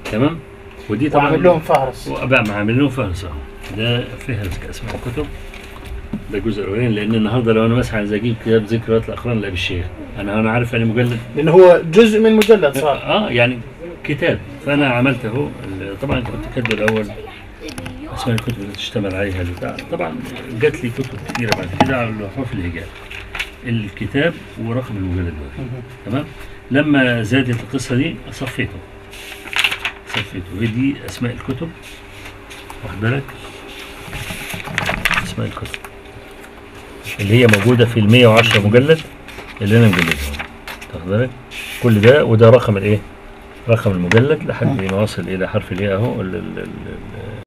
تمام ودي طبعا وعمل لهم فهرس وبقى عامل لهم فهرس اهو ده فهرس اسماء الكتب ده الجزء الاولاني لان النهارده لو انا مثلا عايز اجيب كتاب ذكريات الاقران لابي الشيخ انا انا عارف اني مجلد لانه هو جزء من مجلد صار اه يعني كتاب فانا عملت اهو ال- طبعا كنت كاتبه الاول اسماء الكتب اللي تشتمل عليها البتاع طبعا جات لي كتب كثيره بعد كده على حروف الهجاء الكتاب ورقم المجلد الواحد تمام لما زادت القصه دي صفيته صفيته هي دي اسماء الكتب واخد بالك اسماء الكتب اللي هي موجوده في ال 110 مجلد اللي انا مجلدهم واخد بالك كل ده وده رقم الايه رقم المجلد لحد ما وصل الى حرف الياء اهو ال- ال- ال-